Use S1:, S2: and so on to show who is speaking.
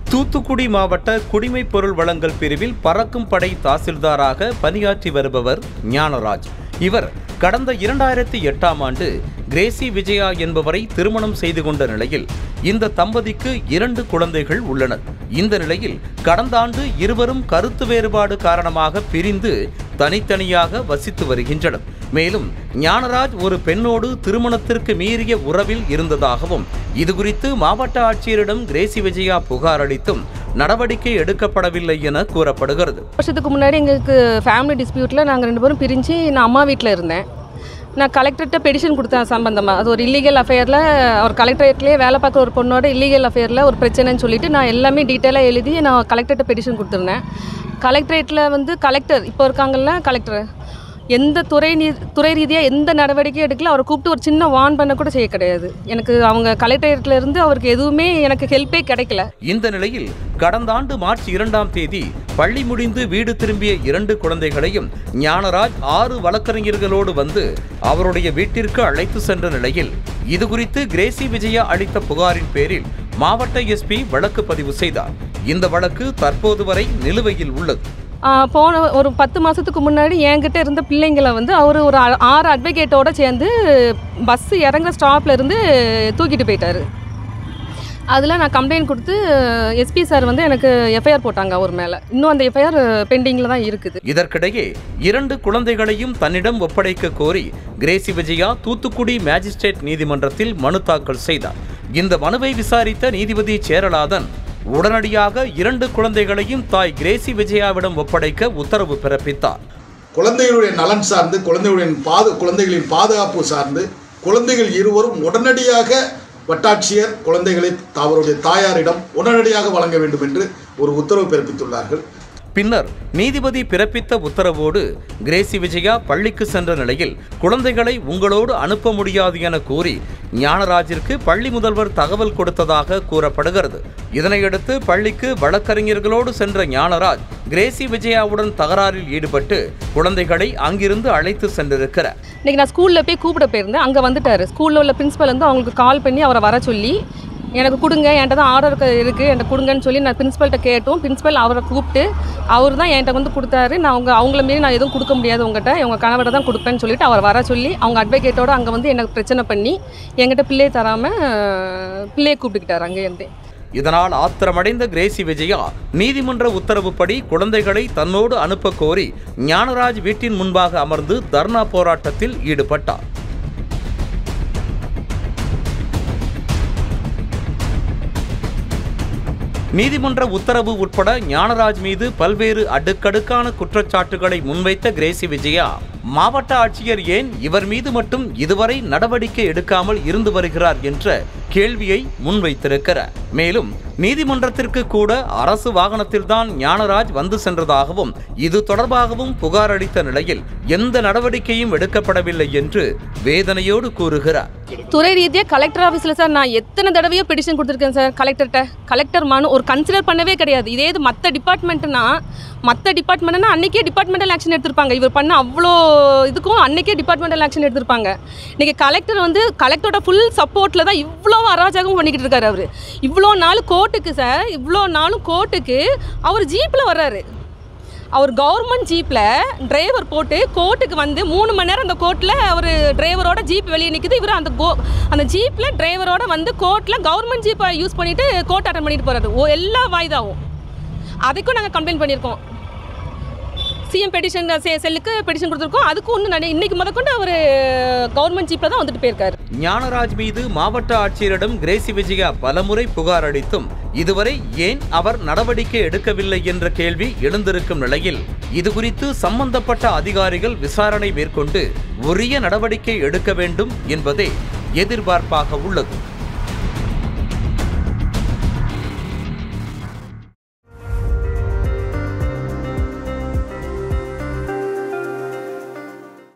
S1: தூத்துக்குடி மாவட்ட குடிமைப் பொருள் வழங்கல் பிரிவில் பறக்கும் படை தாசில்தாராக பணியாற்றி வருபவர் ஞானராஜ் இவர் கடந்த இரண்டாயிரத்தி எட்டாம் ஆண்டு கிரேசி விஜயா என்பவரை திருமணம் செய்து கொண்ட நிலையில் இந்த தம்பதிக்கு இரண்டு குழந்தைகள் உள்ளனர் இந்த நிலையில் கடந்த ஆண்டு இருவரும் கருத்து வேறுபாடு காரணமாக பிரிந்து தனித்தனியாக வசித்து வருகின்றனர் மேலும் ஞானராஜ் ஒரு பெண்ணோடு திருமணத்திற்கு மீறிய உறவில் இருந்ததாகவும் இதுகுறித்து மாவட்ட ஆட்சியரிடம் கிரேசி விஜயா புகார் அளித்தும் நடவடிக்கை எடுக்கப்படவில்லை என கூறப்படுகிறது
S2: வருஷத்துக்கு முன்னாடி எங்களுக்கு ஃபேமிலி டிஸ்பியூட்டில் நாங்கள் ரெண்டு பேரும் பிரிஞ்சு நான் அம்மா வீட்டில் இருந்தேன் நான் கலெக்டர்கிட்ட பெடிஷன் கொடுத்தேன் சம்பந்தமாக அது ஒரு இல்லீகல் அஃபேரில் அவர் கலெக்டரேட்லேயே வேலை பார்க்குற ஒரு பொண்ணோட இல்லீகல் அஃபேரில் ஒரு பிரச்சனைன்னு சொல்லிட்டு நான் எல்லாமே டீட்டெயிலாக எழுதி நான் கலெக்டர்கிட்ட பெடிஷன் கொடுத்துருந்தேன் கலெக்டரேட்டில் வந்து கலெக்டர் இப்போ இருக்காங்கல்ல கலெக்டர் எந்த துறை நீ துறை ரீதியாக எந்த நடவடிக்கையும் எடுக்கல அவரை கூப்பிட்டு ஒரு சின்ன வார்ன் பண்ண கூட செய்ய கிடையாது எனக்கு அவங்க கலெக்டரேட்டில் இருந்து அவருக்கு எதுவுமே எனக்கு ஹெல்ப்பே கிடைக்கல
S1: இந்த நிலையில் கடந்த ஆண்டு மார்ச் இரண்டாம் தேதி பள்ளி முடிந்து வீடு திரும்பிய இரண்டு குழந்தைகளையும் ஞானராஜ் ஆறு வழக்கறிஞர்களோடு வந்து அவருடைய வீட்டிற்கு அழைத்து சென்ற நிலையில் இதுகுறித்து கிரேசி விஜயா அளித்த புகாரின் பேரில் மாவட்ட எஸ்பி வழக்கு பதிவு செய்தார் இந்த வழக்கு தற்போது வரை நிலுவையில் உள்ளது
S2: ஆ, போன ஒரு பத்து மாதத்துக்கு முன்னாடி என்கிட்ட இருந்த பிள்ளைங்களை வந்து அவர் ஒரு ஆ- ஆறு அட்வொகேட்டோட சேர்ந்து பஸ் இறங்குற ஸ்டாப்ல இருந்து தூக்கிட்டு போயிட்டாரு அதில் நான் கம்ப்ளைண்ட் கொடுத்து எஸ்பி சார் வந்து எனக்கு எஃப்ஐஆர் போட்டாங்க அவர் மேலே இன்னும் அந்த எஃப்ஐஆர் பெண்டிங்கில் தான் இருக்குது
S1: இதற்கிடையே இரண்டு குழந்தைகளையும் தன்னிடம் ஒப்படைக்க கோரி கிரேசி விஜயா தூத்துக்குடி மேஜிஸ்ட்ரேட் நீதிமன்றத்தில் மனு தாக்கல் செய்தார் இந்த மனுவை விசாரித்த நீதிபதி சேரலாதன் உடனடியாக இரண்டு குழந்தைகளையும் தாய் கிரேசி விஜயாவிடம் ஒப்படைக்க உத்தரவு பிறப்பித்தார்
S3: குழந்தைகளுடைய நலன் சார்ந்து குழந்தைகளின் பாது குழந்தைகளின் பாதுகாப்பு சார்ந்து குழந்தைகள் இருவரும் உடனடியாக வட்டாட்சியர் குழந்தைகளை அவருடைய தாயாரிடம் உடனடியாக வழங்க வேண்டும் என்று ஒரு உத்தரவு பிறப்பித்துள்ளார்கள்
S1: பின்னர் நீதிபதி பிறப்பித்த உத்தரவோடு கிரேசி விஜயா பள்ளிக்கு சென்ற நிலையில் குழந்தைகளை உங்களோடு அனுப்ப முடியாது என கூறி ஞானராஜிற்கு பள்ளி முதல்வர் தகவல் கொடுத்ததாக கூறப்படுகிறது இதனையடுத்து பள்ளிக்கு வழக்கறிஞர்களோடு சென்ற ஞானராஜ் கிரேசி விஜயாவுடன் தகராறில் ஈடுபட்டு குழந்தைகளை அங்கிருந்து அழைத்து சென்றிருக்கிறார்
S2: இன்றைக்கி நான் ஸ்கூலில் போய் கூப்பிட போயிருந்தேன் அங்கே வந்துட்டார் ஸ்கூலில் உள்ள பிரின்ஸிபல் வந்து அவங்களுக்கு கால் பண்ணி அவரை வர சொல்லி எனக்கு கொடுங்க என்கிட்ட தான் ஆர்டர் இருக்குது என்கிட்ட கொடுங்கன்னு சொல்லி நான் பிரின்ஸிபல்கிட்ட கேட்டோம் பிரின்ஸிபல் அவரை கூப்பிட்டு அவர் தான் என்கிட்ட வந்து கொடுத்தாரு நான் அவங்க அவங்கள மீறி நான் எதுவும் கொடுக்க முடியாது உங்கள்கிட்ட உங்கள் கணவரை தான் கொடுப்பேன்னு சொல்லிட்டு அவர் வர சொல்லி அவங்க அட்வொகேட்டோட அங்கே வந்து எனக்கு பிரச்சனை பண்ணி என்கிட்ட பிள்ளையை தராமல் பிள்ளையை கூப்பிட்டுக்கிட்டாரு அங்கேருந்தே
S1: இதனால் ஆத்திரமடைந்த கிரேசி விஜயா நீதிமன்ற உத்தரவுப்படி குழந்தைகளை தன்னோடு அனுப்ப கோரி ஞானராஜ் வீட்டின் முன்பாக அமர்ந்து தர்ணா போராட்டத்தில் ஈடுபட்டார் நீதிமன்ற உத்தரவு உட்பட ஞானராஜ் மீது பல்வேறு அடுக்கடுக்கான குற்றச்சாட்டுகளை முன்வைத்த கிரேசி விஜயா மாவட்ட ஆட்சியர் ஏன் இவர் மீது மட்டும் இதுவரை நடவடிக்கை எடுக்காமல் இருந்து வருகிறார் என்ற கேள்வியை முன்வைத்திருக்கிறார் மேலும் நீதிமன்றத்திற்கு கூட அரசு வாகனத்தில்தான் ஞானராஜ் வந்து சென்றதாகவும் இது தொடர்பாகவும் புகார் அளித்த நிலையில் எந்த நடவடிக்கையும் எடுக்கப்படவில்லை என்று வேதனையோடு கூறுகிறார்
S2: துறை ரீதியாக கலெக்டர் ஆஃபீஸில் சார் நான் எத்தனை தடவையோ பெடிஷன் கொடுத்துருக்கேன் சார் கலெக்டர்கிட்ட கலெக்டர் மனு ஒரு கன்சிடர் பண்ணவே கிடையாது இதே இது மற்ற டிபார்ட்மெண்ட்னா மற்ற டிபார்ட்மெண்ட்னா அன்றைக்கே டிபார்ட்மெண்டல் ஆக்ஷன் எடுத்திருப்பாங்க இவர் பண்ண அவ்வளோ இதுக்கும் அன்றைக்கே டிபார்ட்மெண்டல் ஆக்ஷன் எடுத்திருப்பாங்க இன்றைக்கி கலெக்டர் வந்து கலெக்டரோட ஃபுல் சப்போர்ட்டில் தான் இவ்வளோ அராஜகம் பண்ணிக்கிட்டு இருக்காரு அவர் இவ்வளோ நாள் கோர்ட்டுக்கு சார் இவ்வளோ நாளும் கோர்ட்டுக்கு அவர் ஜீப்பில் வர்றாரு அவர் கவர்மெண்ட் ஜீப்பில் டிரைவர் போட்டு கோர்ட்டுக்கு வந்து மூணு மணி நேரம் அந்த கோர்ட்டில் அவர் டிரைவரோட ஜீப் வெளியே நிற்குது இவர் அந்த கோ அந்த ஜீப்பில் டிரைவரோட வந்து கோர்ட்டில் கவர்மெண்ட் ஜீப்பை யூஸ் பண்ணிவிட்டு கோர்ட் அட்டன் பண்ணிட்டு போகிறாரு ஓ எல்லா வாய்தாவும் அதுக்கும் நாங்கள் கம்ப்ளைண்ட் பண்ணியிருக்கோம் சிஎம் பெடிஷன் செல்லுக்கு பெடிஷன் கொடுத்துருக்கோம் அதுக்கும் ஒன்றும் நட இன்னைக்கு முதற்கொண்டு அவர் கவர்மெண்ட் ஜீப்பில் தான் வந்துட்டு போயிருக்காரு
S1: ஞானராஜ் மீது மாவட்ட ஆட்சியரிடம் கிரேசி விஜயா பலமுறை புகார் அளித்தும் இதுவரை ஏன் அவர் நடவடிக்கை எடுக்கவில்லை என்ற கேள்வி எழுந்திருக்கும் நிலையில் இதுகுறித்து சம்பந்தப்பட்ட அதிகாரிகள் விசாரணை மேற்கொண்டு உரிய நடவடிக்கை எடுக்க வேண்டும் என்பதே எதிர்பார்ப்பாக உள்ளது